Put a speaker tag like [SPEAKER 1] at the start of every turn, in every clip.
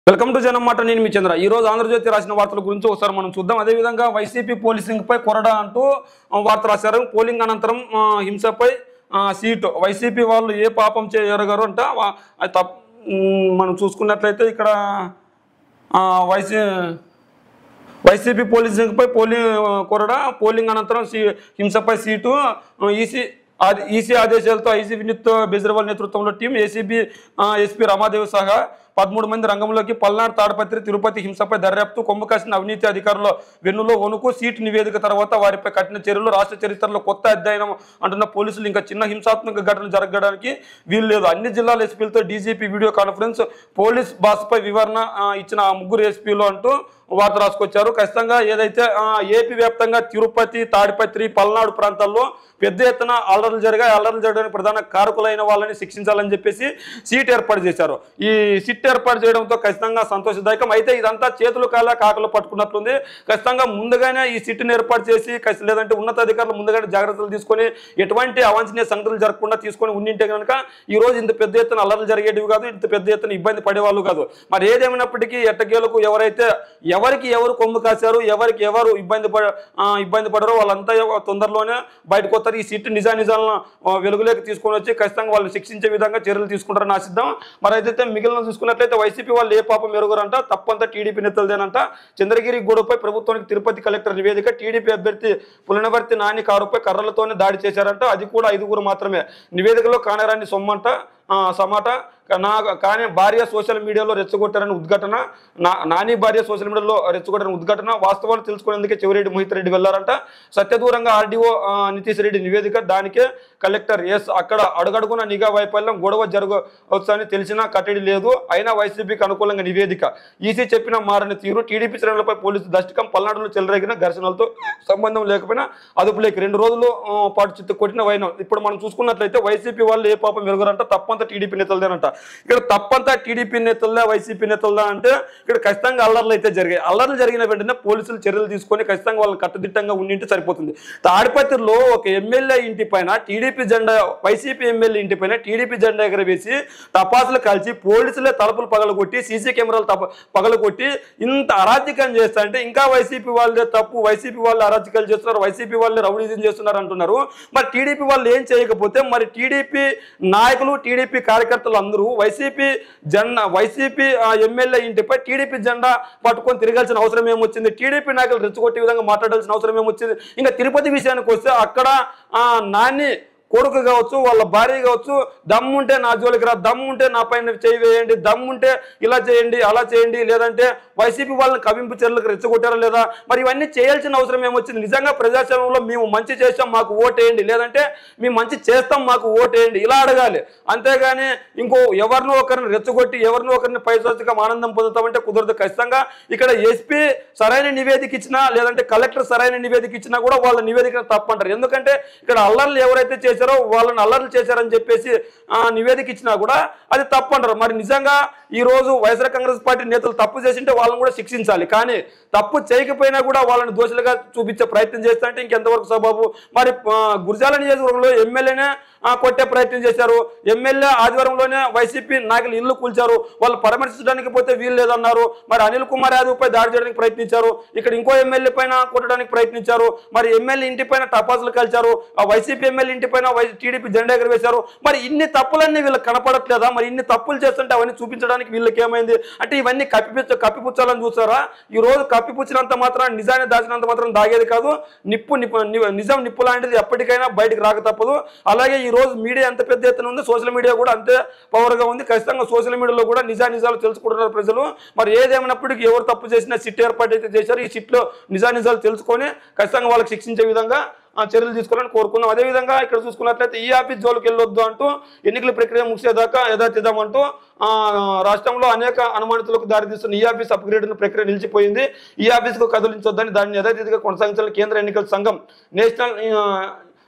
[SPEAKER 1] welcome to జనం మాట నేను మీ చంద్ర ఈ రోజు ఆంధ్రజ్యోతి రాసిన వార్తల గురించి ఒకసారి మనం చూద్దాం అదేవిధంగా వైసీపీ పోలీసింగ్ పై కొరడా అంటూ ఆ, వార్త రాశారు పోలింగ్ అనంతరం ఆ, హింసపై ఆ, సీటు వైసీపీ వాళ్ళు ఏ పాపం చేయగలరు అంట వా- అది తప్ ఉమ్, మనం చూసుకున్నట్లయితే ఇక్కడ ఆ, వైసీ వైసీపీ పోలీసింగ్ పై పోలింగ్ కొరడా పోలింగ్ అనంతరం సీ- హింసపై సీటు ఈసీ ఈసీ ఆదేశాలతో ఐసీ వినీత్ బెజ్రవాల్ నేతృత్వంలో టీం ఏసీబీ ఎస్పీ రమాదేవి సహా పదమూడు మంది రంగంలోకి పల్నాడు తాడపత్రి తిరుపతి హింసపై దర్యాప్తు కొమ్ము కాసిన అవినీతి అధికారుల వెన్నులో వణుకు సీటు నివేదిక తర్వాత వారిపై కఠిన చర్యలు రాష్ట్ర చరిత్రలో కొత్త అధ్యయనం అంటున్న పోలీసులు ఇంకా చిన్న హింసాత్మక ఘటన జరగడానికి వీలు లేదు అన్ని జిల్లాల ఎస్పీలతో డీజీపీ వీడియో కాన్ఫరెన్స్ పోలీస్ బాస్పై వివరణ ఆ, ఇచ్చిన ఆ ముగ్గురు ఎస్పీలు అంటూ వార్త రాసుకొచ్చారు ఖచ్చితంగా ఏదైతే ఆ, ఏపీ వ్యాప్తంగా తిరుపతి తాడిపత్రి పల్నాడు ప్రాంతాల్లో పెద్ద ఎత్తున అల్లర్లు జరిగాయి అల్లర్లు జరగడానికి ప్రధాన కారకులైన వాళ్ళని శిక్షించాలని చెప్పేసి సీట్ ఏర్పాటు చేశారు ఈ సిట్ ఏర్పాటు చేయడంతో ఖచ్చితంగా సంతోషదాయకం అయితే ఇదంతా చేతులు కాల కాకలు పట్టుకున్నట్లుంది ఖచ్చితంగా ముందుగానే ఈ సిట్ని ఏర్పాటు చేసి ఖచ్చి- లేదంటే ఉన్నతాధికారులు ముందుగానే జాగ్రత్తలు తీసుకొని ఎటువంటి అవాంఛనీయ సంగతులు జరగకుండా తీసుకొని ఉండింటే కనుక ఈ రోజు ఇంత పెద్ద ఎత్తున అల్లర్లు జరిగేటివి కాదు ఇంత పెద్ద ఎత్తున ఇబ్బంది పడేవాళ్ళు కాదు మరి ఏదేమైనప్పటికీ ఎట్టకేలకు ఎవరైతే ఎవరికి ఎవరు కొమ్ము కాశారు ఎవరికి ఎవరు ఇబ్బంది పడ ఆ, ఇబ్బంది పడరో వాళ్ళంతా ఎవ- తొందరలోనే బయటకు వస్తారు ఈ సీట్ నిజా నిజాలను ఆ, వెలుగులోకి తీసుకొని వచ్చి ఖచ్చితంగా వాళ్ళని శిక్షించే విధంగా చర్యలు తీసుకుంటారని ఆశిద్దాం మరి అయితే మిగిలిన చూసుకున్నట్లయితే వైసీపీ వాళ్ళు ఏ పాపం మెరుగురంట తప్పంతా టీడీపీ నేతలదేనంట చంద్రగిరి గొడవపై ప్రభుత్వానికి తిరుపతి కలెక్టర్ నివేదిక టీడీపీ అభ్యర్థి పులినవర్తి నాని కారుపై కర్రలతోనే దాడి చేశారంట అది కూడా ఐదుగురు మాత్రమే నివేదికలో కానరాని సొమ్మంట ఆ, సమాట నా కానీ భార్య సోషల్ మీడియాలో రెచ్చగొట్టారని ఉద్ఘాటన నా నాని భార్య సోషల్ మీడియాలో రెచ్చగొట్టారని ఉద్ఘాటన వాస్తవాలు తెలుసుకునేందుకే చెవిరెడ్డి మోహిత్ రెడ్డి వెళ్లారంట సత్యదూరంగా ఆర్డీఓ నితీష్ రెడ్డి నివేదిక దానికే కలెక్టర్ ఎస్ అక్కడ అడుగడుగున నిఘా వైఫల్యం గొడవ జరగవచ్చని తెలిసినా కట్టడి లేదు అయినా వైసీపీకి అనుకూలంగా నివేదిక ఈసీ చెప్పిన మారని తీరు టీడీపీ శ్రేణులపై పోలీసు దష్టకం పల్నాడులో చెలరేగిన ఘర్షణలతో సంబంధం లేకపోయినా అదుపులేకి రెండు రోజులు ఆ, పాటు చిత్తు కొట్టిన వైనం ఇప్పుడు మనం చూసుకున్నట్లయితే వైసీపీ వాళ్ళు ఏ పాపం మెరుగురంట తప్పంతా టీడీపీ నేతలదేనంట ఇక్కడ తప్పంతా టీడీపీ నేతలదా వైసీపీ నేతలదా అంటే ఇక్కడ ఖచ్చితంగా అల్లర్లు అయితే జరిగాయి అల్లర్లు జరిగిన వెంటనే పోలీసులు చర్యలు తీసుకొని ఖచ్చితంగా వాళ్ళని కట్టుదిట్టంగా ఉండింటే సరిపోతుంది తాడిపత్రిలో ఒక ఎమ్మెల్యే ఇంటి పైన టీడీపీ జెండా వైసీపీ ఎమ్మెల్యే ఇంటి పైన టీడీపీ జెండా ఎగరవేసి టపాసులు కాల్చి పోలీసులే తలుపులు పగలగొట్టి సీసీ కెమెరాలు తప పగలగొట్టి ఇంత అరాచకం చేస్తా అంటే ఇంకా వైసీపీ వాళ్ళే తప్పు వైసీపీ వాళ్ళు అరాచకాలు చేస్తున్నారు వైసీపీ వాళ్ళే రౌడీజం చేస్తున్నారు అంటున్నారు మరి టీడీపీ వాళ్ళు ఏం చేయకపోతే మరి టీడీపీ నాయకులు టీడీపీ కార్యకర్తలు అందరూ వైసీపీ జెండా వైసీపీ ఎమ్మెల్యే ఇంటిపై టీడీపీ జెండా పట్టుకొని తిరగాల్సిన అవసరం ఏమొచ్చింది టీడీపీ నాయకులు రెచ్చగొట్టే విధంగా మాట్లాడాల్సిన అవసరం ఏమొచ్చింది ఇంకా తిరుపతి విషయానికి వస్తే అక్కడ ఆ, నాని కొడుకు కావచ్చు వాళ్ళ భార్య కావచ్చు దమ్ముంటే నా జోలికి రా దమ్ముంటే నా పైన చేయి వేయండి దమ్ముంటే ఇలా చేయండి అలా చేయండి లేదంటే వైసీపీ వాళ్ళని కవింపు చర్యలకు రెచ్చగొట్టారా లేదా మరి ఇవన్నీ చేయాల్సిన అవసరం ఏమొచ్చింది నిజంగా ప్రజాస్వామ్యంలో మేము మంచి చేస్తాం మాకు ఓటేయండి లేదంటే మేము మంచి చేస్తాం మాకు ఓటేయండి ఇలా అడగాలి అంతేగాని ఇంకో ఎవరినో ఒకరిని రెచ్చగొట్టి ఎవరినో ఒకరిని పైశాచికం ఆనందం పొందుతామంటే కుదరదు ఖచ్చితంగా ఇక్కడ ఎస్పీ సరైన నివేదిక ఇచ్చినా లేదంటే కలెక్టర్ సరైన నివేదిక ఇచ్చినా కూడా వాళ్ళ నివేదిక తప్పంటారు ఎందుకంటే ఇక్కడ అల్లర్లు ఎవరైతే చేశారో వాళ్ళని అల్లర్లు చేశారని చెప్పేసి ఆ, నివేదిక ఇచ్చినా కూడా అది తప్పంటారు మరి నిజంగా ఈ రోజు వైఎస్ఆర్ కాంగ్రెస్ పార్టీ నేతలు తప్పు చేసింటే వాళ్ళని కూడా శిక్షించాలి కానీ తప్పు చేయకపోయినా కూడా వాళ్ళని దోషులుగా చూపించే ప్రయత్నం చేస్తా అంటే ఇంకెంతవరకు సబాబు మరి ఆ, గురజాల నియోజకవర్గంలో ఎమ్మెల్యేనే కొట్టే ప్రయత్నం చేశారు ఎమ్మెల్యే ఆదివారంలోనే వైసీపీ నాయకులు ఇల్లు కూల్చారు వాళ్ళు పరామర్శించడానికి పోతే వీలు లేదన్నారు మరి అనిల్ కుమార్ యాదవ్ పై దాడి చేయడానికి ప్రయత్నించారు ఇక్కడ ఇంకో ఎమ్మెల్యే పైన కొట్టడానికి ప్రయత్నించారు మరి ఎమ్మెల్యే ఇంటి పైన టపాసులు కలిచారు ఆ వైసీపీ ఎమ్మెల్యే ఇంటి పైన వై- టీడీపీ జెండా ఎగరవేశారు మరి ఇన్ని తప్పులన్నీ వీళ్ళకి కనపడట్లేదా మరి ఇన్ని తప్పులు చేస్తుంటే అవన్నీ చూపించడానికి వీళ్ళకి ఏమైంది అంటే ఇవన్నీ కప్పిపుచ్చ కప్పిపుచ్చాలని చూస్తారా ఈ రోజు కప్పిపుచ్చినంత మాత్రం నిజాన్ని దాచినంత మాత్రం దాగేది కాదు నిప్పు నిప్పు ని- నిజం నిప్పు లాంటిది ఎప్పటికైనా బయటకు రాక తప్పదు అలాగే ఈ రోజు మీడియా ఎంత పెద్ద ఎత్తున ఉంది సోషల్ మీడియా కూడా అంతే పవర్గా ఉంది ఖచ్చితంగా సోషల్ మీడియాలో కూడా నిజా నిజాలు తెలుసుకుంటున్నారు ప్రజలు మరి ఏదేమైనప్పటికీ ఎవరు తప్పు చేసినా సిట్ ఏర్పాటు అయితే చేశారు ఈ సిట్లో నిజా నిజాలు తెలుసుకొని ఖచ్చితంగా వాళ్ళకి శిక్షించే విధంగా ఆ, చర్యలు తీసుకోవాలని కోరుకున్నాం అదేవిధంగా ఇక్కడ చూసుకున్నట్లయితే ఈ ఆఫీస్ జోలికి వెళ్ళొద్దు అంటూ ఎన్నికల ప్రక్రియ ముగిసేదాకా యథాతిథం అంటూ ఆ, రాష్ట్రంలో అనేక అనుమానితులకు దారితీస్తున్న ఈ ఆఫీస్ అప్గ్రేడ్ ప్రక్రియ నిలిచిపోయింది ఈ ఆఫీస్కు కదిలించొద్దని దాన్ని యథాతిథిగా కొనసాగించాలని కేంద్ర ఎన్నికల సంఘం నేషనల్ ఆ,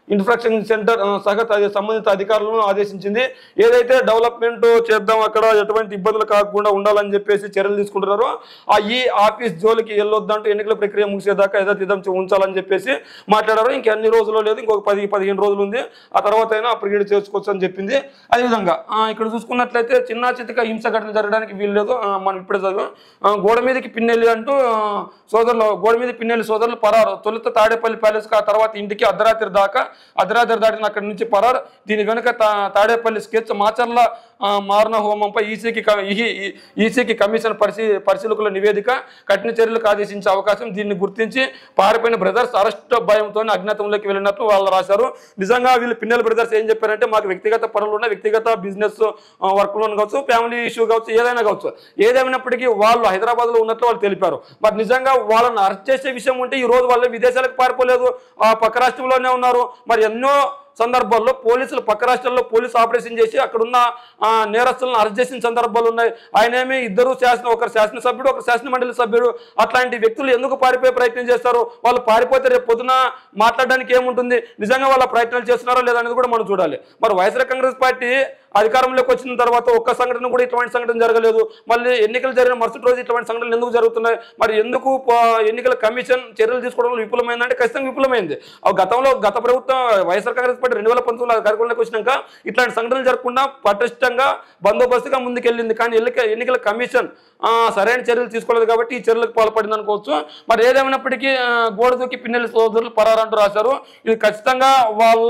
[SPEAKER 1] ఇన్ఫ్రాస్ట్రక్చర్ సెంటర్ ఆ, సహా త- సంబంధిత అధికారులను ఆదేశించింది ఏదైతే డెవలప్మెంట్ చేద్దాం అక్కడ ఎటువంటి ఇబ్బందులు కాకుండా ఉండాలని చెప్పేసి చర్యలు తీసుకుంటున్నారో ఆ ఈ ఆఫీస్ జోలికి వెళ్ళొద్దంటూ ఎన్నికల ప్రక్రియ ముగిసేదాకా యథాతథం ఉంచాలని చెప్పేసి మాట్లాడారు ఇంక అన్ని రోజులు లేదు ఇంకొక పది పదిహేను రోజులు ఉంది ఆ తర్వాత అయినా అప్గ్రేడ్ చేసుకోవచ్చు అని చెప్పింది అదేవిధంగా ఆ, ఇక్కడ చూసుకున్నట్లయితే చిన్న చితిక హింస ఘటన జరగడానికి వీలు లేదు ఆ, మనం ఇప్పుడే చదివాం ఆ, గోడ మీదకి పిన్నెల్లి అంటూ ఆ, సోదరులు గోడ మీద పిన్నెల్లి సోదరులు పరారు తొలుత తాడేపల్లి ప్యాలెస్ ఆ తర్వాత ఇంటికి అర్ధరాత్రి దాకా అర్ధరాత్రి దాటిన అక్కడి నుంచి పరారు దీని వెనుక తా- తాడేపల్లి స్కెచ్ మాచర్ల ఆ, మారణ హోమంపై ఈసీకి క- ఈ- ఈ- ఈసీకి కమిషన్ పరిశీ పరిశీలకుల నివేదిక కఠిన చర్యలకు ఆదేశించే అవకాశం దీన్ని గుర్తించి పారిపోయిన బ్రదర్స్ అరెస్ట్ భయంతో అజ్ఞాతంలోకి వెళ్ళినట్లు వాళ్ళు రాశారు నిజంగా వీళ్ళు పిన్నెల బ్రదర్స్ ఏం చెప్పారంటే మాకు వ్యక్తిగత పనులు ఉన్నాయి వ్యక్తిగత బిజినెస్ వర్క్లో కావచ్చు ఫ్యామిలీ ఇష్యూ కావచ్చు ఏదైనా కావచ్చు ఏదేమైనప్పటికీ వాళ్ళు హైదరాబాద్లో ఉన్నట్లు వాళ్ళు తెలిపారు మరి నిజంగా వాళ్ళని అరెస్ట్ చేసే విషయం ఉంటే ఈ రోజు వాళ్ళు విదేశాలకు పారిపోలేదు ఆ పక్క రాష్ట్రంలోనే ఉన్నారు మరి ఎన్నో సందర్భాల్లో పోలీసులు పక్క రాష్ట్రాల్లో పోలీసు ఆపరేషన్ చేసి అక్కడున్న ఆ, నేరస్తులను అరెస్ట్ చేసిన సందర్భాలు ఉన్నాయి ఆయన ఏమి ఇద్దరు శాసన ఒకరు శాసనసభ్యుడు ఒకరు శాసన మండలి సభ్యుడు అట్లాంటి వ్యక్తులు ఎందుకు పారిపోయే ప్రయత్నం చేస్తారు వాళ్ళు పారిపోతే రేపు పొద్దున మాట్లాడడానికి ఏముంటుంది నిజంగా వాళ్ళ ప్రయత్నాలు చేస్తున్నారో లేదా అనేది కూడా మనం చూడాలి మరి వైఎస్ఆర్ కాంగ్రెస్ పార్టీ అధికారంలోకి వచ్చిన తర్వాత ఒక్క సంఘటన కూడా ఇటువంటి సంఘటన జరగలేదు మళ్ళీ ఎన్నికలు జరిగిన మరుసటి రోజు ఇటువంటి సంఘటనలు ఎందుకు జరుగుతున్నాయి మరి ఎందుకు ప- ఎన్నికల కమిషన్ చర్యలు తీసుకోవడంలో విఫలమైందంటే ఖచ్చితంగా విఫలమైంది ఆ గతంలో గత ప్రభుత్వం వైఎస్ఆర్ కాంగ్రెస్ పార్టీ రెండు వేల పంతొమ్మిదిలో అధికారంలోకి వచ్చినాక ఇట్లాంటి సంఘటనలు జరగకుండా పటిష్టంగా బందోబస్తుగా ముందుకెళ్ళింది కానీ ఎన్నిక ఎన్నికల కమిషన్ ఆ, సరైన చర్యలు తీసుకోలేదు కాబట్టి ఈ చర్యలకు పాల్పడింది అనుకోవచ్చు మరి ఏదేమైనప్పటికీ ఆ, గోడ దూకి పిన్నెల సోదరులు పరారంటూ రాశారు ఇది ఖచ్చితంగా వాళ్ళ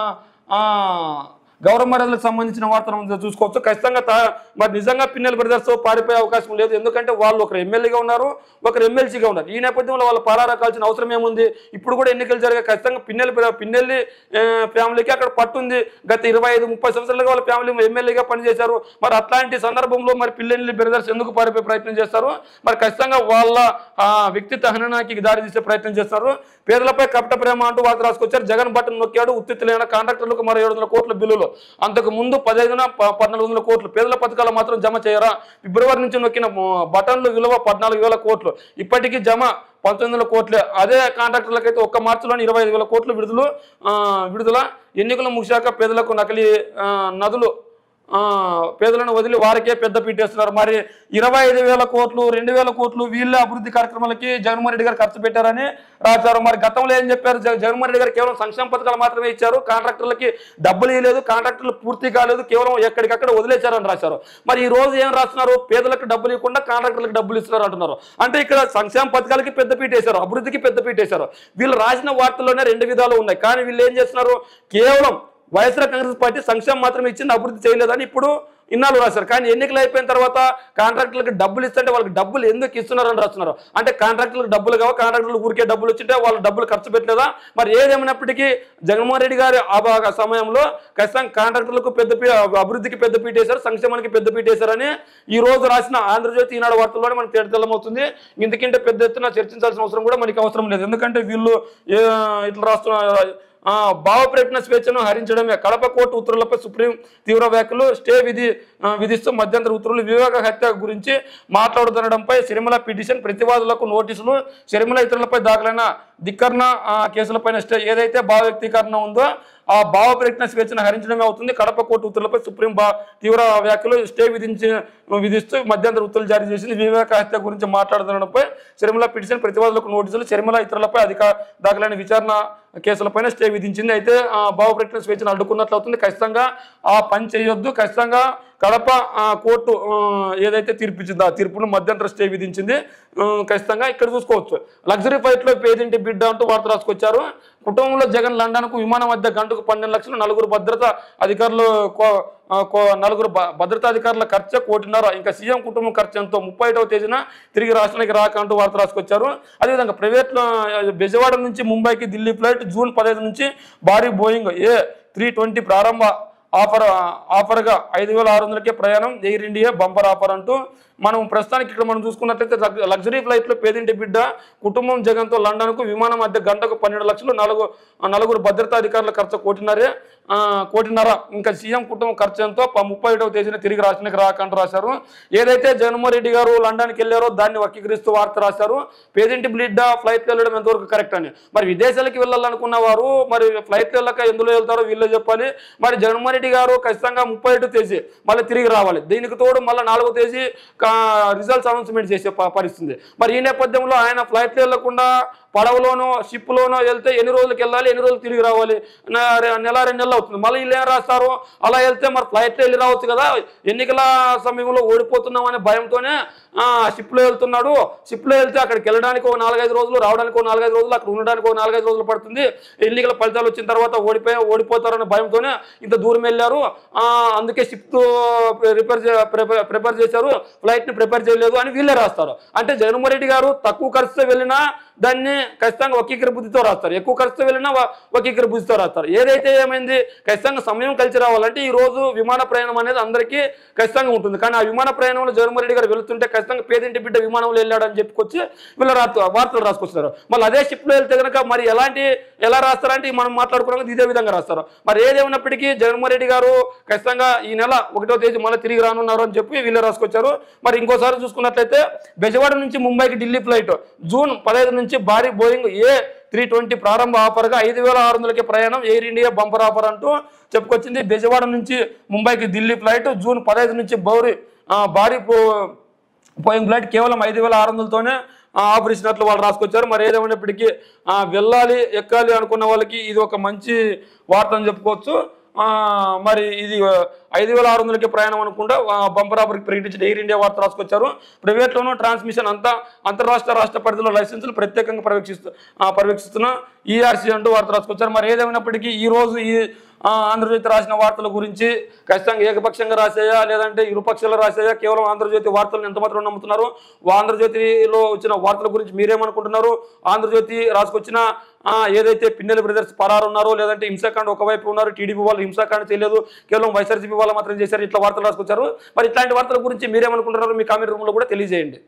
[SPEAKER 1] ఆ, గౌరవ మర్యాదలకు సంబంధించిన వార్తలు మనం చూసుకోవచ్చు ఖచ్చితంగా తా- మరి నిజంగా పిన్నెల బ్రదర్స్ పారిపోయే అవకాశం లేదు ఎందుకంటే వాళ్ళు ఒకరు ఎమ్మెల్యేగా ఉన్నారు ఒకరు ఎమ్మెల్సీగా ఉన్నారు ఈ నేపథ్యంలో వాళ్ళు పారారకాల్సిన అవసరం ఏముంది ఇప్పుడు కూడా ఎన్నికలు జరిగే ఖచ్చితంగా పిన్నెల్లి బ్ర- పిన్నెల్లి ఆ, ఫ్యామిలీకి అక్కడ పట్టుంది గత ఇరవై ఐదు ముప్పై సంవత్సరాలుగా వాళ్ళ ఫ్యామిలీ ఎమ్మెల్యేగా పనిచేశారు మరి అట్లాంటి సందర్భంలో మరి పిల్లల్ని బ్రదర్స్ ఎందుకు పారిపోయే ప్రయత్నం చేస్తారు మరి ఖచ్చితంగా వాళ్ళ ఆ, వ్యక్తిత్వ హననానికి దారి తీసే ప్రయత్నం చేస్తారు పేదలపై కపట ప్రేమ అంటూ వార్త రాసుకొచ్చారు జగన్ బట్టన్ నొక్కాడు ఉత్తిత్తులైన కాంట్రాక్టర్లకు మరో ఏడు వందల కోట్ల బిల్లులు అంతకు ముందు పదహైదున ప- పద్నాలుగు వందల కోట్లు పేదల పథకాలు మాత్రం జమ చేయరా ఫిబ్రవరి నుంచి నొక్కిన మ- బటన్లు విలువ పద్నాలుగు వేల కోట్లు ఇప్పటికీ జమ పంతొమ్మిది వందల కోట్లే అదే కాంట్రాక్టర్లకైతే ఒక్క మార్చిలోని ఇరవై ఐదు వేల కోట్లు విడుదల ఆ, విడుదల ఎన్నికలు ముగిశాక పేదలకు నకిలీ ఆ, నదులు ఆ, పేదలను వదిలి వారికే పెద్ద పీటేస్తున్నారు మరి ఇరవై ఐదు వేల కోట్లు రెండు వేల కోట్లు వీళ్ళ అభివృద్ధి కార్యక్రమాలకి జగన్మోహన్ రెడ్డి గారు ఖర్చు పెట్టారని రాశారు మరి గతంలో ఏం చెప్పారు జగ- జగన్మోహన్ రెడ్డి గారు కేవలం సంక్షేమ పథకాలు మాత్రమే ఇచ్చారు కాంట్రాక్టర్లకి డబ్బులు ఇవ్వలేదు కాంట్రాక్టర్లు పూర్తి కాలేదు కేవలం ఎక్కడికక్కడ వదిలేశారని రాశారు మరి ఈ రోజు ఏం రాస్తున్నారు పేదలకు డబ్బులు ఇవ్వకుండా కాంట్రాక్టర్లకు డబ్బులు ఇస్తున్నారు అంటున్నారు అంటే ఇక్కడ సంక్షేమ పథకాలకి పెద్ద పీట వేశారు అభివృద్ధికి పెద్ద పీట వేశారు వీళ్ళు రాసిన వార్తల్లోనే రెండు విధాలు ఉన్నాయి కానీ వీళ్ళు ఏం చేస్తున్నారు కేవలం వైఎస్ఆర్ కాంగ్రెస్ పార్టీ సంక్షేమం మాత్రమే ఇచ్చింది అభివృద్ధి చేయలేదని ఇప్పుడు ఇన్నాళ్ళు రాశారు కానీ ఎన్నికలు అయిపోయిన తర్వాత కాంట్రాక్టులకు డబ్బులు ఇస్తుంటే వాళ్ళకి డబ్బులు ఎందుకు ఇస్తున్నారని రాస్తున్నారు అంటే కాంట్రాక్టులకు డబ్బులు కావా కాంట్రాక్టులు ఊరికే డబ్బులు వచ్చింటే వాళ్ళు డబ్బులు ఖర్చు పెట్టలేదా మరి ఏదేమైనప్పటికీ జగన్మోహన్ రెడ్డి గారి ఆ భాగ సమయంలో ఖచ్చితంగా కాంట్రాక్టులకు పెద్ద పీ- అభివృద్ధికి పెద్ద పీట వేశారు సంక్షేమానికి పెద్ద పీట వేశారని ఈ రోజు రాసిన ఆంధ్రజ్యోతి ఈనాడు వార్తల్లోనే మనకు తేటతెల్లమవుతుంది ఇందుకంటే పెద్ద ఎత్తున చర్చించాల్సిన అవసరం కూడా మనకి అవసరం లేదు ఎందుకంటే వీళ్ళు ఏ, ఇట్లా రాస్తున్న ఆ, భావ ప్రకటన స్వేచ్ఛను హరించడమే కడప కోర్టు ఉత్తర్వులపై సుప్రీం తీవ్ర వ్యాఖ్యలు స్టే విధి ఆ, విధిస్తూ మధ్యంతర ఉత్తర్వులు వివేక హత్య గురించి మాట్లాడుతుండడంపై సిరిమల పిటిషన్ ప్రతివాదులకు నోటీసులు సిరిమల ఇతరులపై దాఖలైన ధిక్కరణ ఆ, కేసులపైన స్టే ఏదైతే భావ వ్యక్తీకరణ ఉందో ఆ భావ ప్రకటన స్వేచ్ఛను హరించడమే అవుతుంది కడప కోర్టు ఉత్తర్వులపై సుప్రీం బా తీవ్ర వ్యాఖ్యలు స్టే విధించి విధిస్తూ మధ్యంతర ఉత్తర్వులు జారీ చేసింది వివేక హత్య గురించి మాట్లాడుతుండడంపై సిరిమల పిటిషన్ ప్రతివాదులకు నోటీసులు సిరిమల ఇతరులపై అధిక దాఖలైన విచారణ కేసులపైన స్టే విధించింది అయితే ఆ, భావ ప్రకటన స్వేచ్ఛను అడ్డుకున్నట్లు అవుతుంది ఖచ్చితంగా ఆ పని చేయొద్దు ఖచ్చితంగా కడప ఆ, కోర్టు ఆ, ఏదైతే తీర్పు ఇచ్చిందో ఆ తీర్పును మధ్యంతర స్టే విధించింది ఆ, ఖచ్చితంగా ఇక్కడ చూసుకోవచ్చు లగ్జరీ ఫ్లైట్లో పేదింటి బిడ్డ అంటూ వార్త రాసుకొచ్చారు కుటుంబంలో జగన్ లండన్కు విమానం మధ్య గంటకు పన్నెండు లక్షలు నలుగురు భద్రత అధికారులు కో- ఆ, కో- నలుగురు భ- భద్రతా అధికారుల ఖర్చు కోటిన్నర ఇంకా సీఎం కుటుంబం ఖర్చు ఎంతో ముప్పై ఒకటవ తేదీన తిరిగి రాష్ట్రానికి రాక అంటూ వార్త రాసుకొచ్చారు అదేవిధంగా ప్రైవేట్లో బెజవాడ నుంచి ముంబైకి ఢిల్లీ ఫ్లైట్ జూన్ పదహైదు నుంచి భారీ బోయింగ్ ఏ త్రీ ట్వంటీ ప్రారంభ ఆఫర్ ఆఫర్గా ఐదు వేల ఆరు వందలకే ప్రయాణం ఎయిర్ ఇండియా బంపర్ ఆఫర్ అంటూ మనం ప్రస్తుతానికి ఇక్కడ మనం చూసుకున్నట్లయితే లగ్- లగ్జరీ ఫ్లైట్లో పేదింటి బిడ్డ కుటుంబం జగన్తో లండన్కు విమానం మధ్య గంటకు పన్నెండు లక్షలు నలుగురు నలుగురు భద్రతా అధికారుల ఖర్చు కోటిన్నరే ఆ, కోటిన్నర ఇంకా సీఎం కుటుంబం ఖర్చు ఎంతో ప- ముప్పై ఒకటవ తేదీన తిరిగి రాష్ట్రానికి రాకంటూ రాశారు ఏదైతే జగన్మోహన్ రెడ్డి గారు లండన్కి వెళ్ళారో దాన్ని వక్రీకరిస్తూ వార్త రాశారు పేదింటి బిడ్డ ఫ్లైట్లో వెళ్ళడం ఎంతవరకు కరెక్ట్ అని మరి విదేశాలకు వెళ్ళాలనుకున్న వారు మరి ఫ్లైట్లో వెళ్ళక ఎందులో వెళ్తారో వీళ్ళే చెప్పాలి మరి జగన్మోహన్ రెడ్డి గారు ఖచ్చితంగా ముప్పై ఒకటో తేదీ మళ్ళీ తిరిగి రావాలి దీనికి తోడు మళ్ళీ నాలుగో తేదీ రిజల్ట్స్ అనౌన్స్మెంట్ చేసే ప- పరిస్థితి మరి ఈ నేపథ్యంలో ఆయన ఫ్లైట్లో వెళ్లకుండా పడవలోనో షిప్లోనో వెళ్తే ఎన్ని రోజులకి వెళ్ళాలి ఎన్ని రోజులు తిరిగి రావాలి నా- రె- నెల రెండు నెలలు అవుతుంది మళ్ళీ వీళ్ళు ఏం రాస్తారు అలా వెళ్తే మరి ఫ్లైట్లో వెళ్ళి రావచ్చు కదా ఎన్నికల సమయంలో ఓడిపోతున్నాం అనే భయంతోనే ఆ, షిప్లో వెళ్తున్నాడు షిప్లో వెళ్తే అక్కడికి వెళ్ళడానికి ఒక నాలుగైదు రోజులు రావడానికి ఒక నాలుగైదు రోజులు అక్కడ ఉండడానికి ఒక నాలుగైదు రోజులు పడుతుంది ఎన్నికల ఫలితాలు వచ్చిన తర్వాత ఓడిపోయి ఓడిపోతారనే భయంతోనే ఇంత దూరం వెళ్ళారు ఆ, అందుకే షిప్ రిపేర్ ప్రిపేర్ చేశారు ఫ్లైట్ని ప్రిపేర్ చేయలేదు అని వీళ్ళే రాస్తారు అంటే జగన్మోహన్ రెడ్డి గారు తక్కువ ఖర్చుతో వెళ్ళినా దాన్ని ఖచ్చితంగా ఒక్కీకర బుద్ధితో రాస్తారు ఎక్కువ ఖర్చుతో వెళ్ళినా వ- ఒక్కీకర బుద్ధితో రాస్తారు ఏదైతే ఏమైంది ఖచ్చితంగా సమయం కలిసి రావాలంటే ఈ రోజు విమాన ప్రయాణం అనేది అందరికీ ఖచ్చితంగా ఉంటుంది కానీ ఆ విమాన ప్రయాణంలో జగన్మోహన్ రెడ్డి గారు వెళ్తుంటే ఖచ్చితంగా పేదింటి బిడ్డ విమానంలో వెళ్ళాడు అని చెప్పుకొచ్చి వీళ్ళు రాత వార్తలు రాసుకొస్తారు మళ్ళీ అదే షిప్లో వెళ్తే కనుక మరి ఎలాంటి ఎలా రాస్తారంటే మనం మాట్లాడుకున్నాం ఇదే విధంగా రాస్తారు మరి ఏదేమైనప్పటికీ జగన్మోహన్ రెడ్డి గారు ఖచ్చితంగా ఈ నెల ఒకటో తేదీ మళ్ళీ తిరిగి రానున్నారు అని చెప్పి వీళ్ళు రాసుకొచ్చారు మరి ఇంకోసారి చూసుకున్నట్లయితే బెజవాడ నుంచి ముంబైకి ఢిల్లీ ఫ్లైట్ జూన్ పదహైదు నుంచి భారీ బోయింగ్ ఏ త్రీ ట్వంటీ ప్రారంభ ఆఫర్గా ఐదు వేల ఆరు వందలకి ప్రయాణం ఎయిర్ ఇండియా బంపర్ ఆఫర్ అంటూ చెప్పుకొచ్చింది బెజవాడ నుంచి ముంబైకి ఢిల్లీ ఫ్లైట్ జూన్ పదహైదు నుంచి బౌరి ఆ, భారీ పో- పోయింగ్ ఫ్లైట్ కేవలం ఐదు వేల ఆరు వందలతోనే ఆ, ఆఫర్ ఇచ్చినట్లు వాళ్ళు రాసుకొచ్చారు మరి ఏదేమైనప్పటికీ ఆ, వెళ్ళాలి ఎక్కాలి అనుకున్న వాళ్ళకి ఇది ఒక మంచి వార్త అని చెప్పుకోవచ్చు ఆ, మరి ఇది ఆ, ఐదు వేల ఆరు వందలకి ప్రయాణం అనుకుంటా ఆ, బంపర్ ఆఫర్కి ప్రకటించిన ఎయిర్ ఇండియా వార్త రాసుకొచ్చారు ప్రైవేట్లోనూ ట్రాన్స్మిషన్ అంతా అంతరాష్ట్ర రాష్ట్ర పరిధిలో లైసెన్సులు ప్రత్యేకంగా పర్యవేక్షిస్తూ ఆ, పర్యవేక్షిస్తున్న ఈఆర్సీ అంటూ వార్త రాసుకొచ్చారు మరి ఏదేమైనప్పటికీ ఈ రోజు ఈ ఆ, ఆంధ్రజ్యోతి రాసిన వార్తల గురించి ఖచ్చితంగా ఏకపక్షంగా రాసేయా లేదంటే ఇరుపక్షాలు రాసేయా కేవలం ఆంధ్రజ్యోతి వార్తలను ఎంత మాత్రం నమ్ముతున్నారు ఆంధ్రజ్యోతిలో వచ్చిన వార్తల గురించి మీరేమనుకుంటున్నారు ఆంధ్రజ్యోతి రాసుకొచ్చిన ఆ, ఏదైతే పిన్నెల బ్రదర్స్ పరారు ఉన్నారో లేదంటే హింసాకాండ ఒకవైపు ఉన్నారు టీడీపీ వాళ్ళు హింసాకాండ చేయలేదు కేవలం వైఎస్ఆర్సీపీ వాళ్ళు మాత్రం చేశారు ఇట్లా వార్తలు రాసుకొచ్చారు మరి ఇట్లాంటి వార్తల గురించి మీరేమనుకుంటున్నారు మీ కామెంట్ రూమ్లో కూడా తెలియజేయండి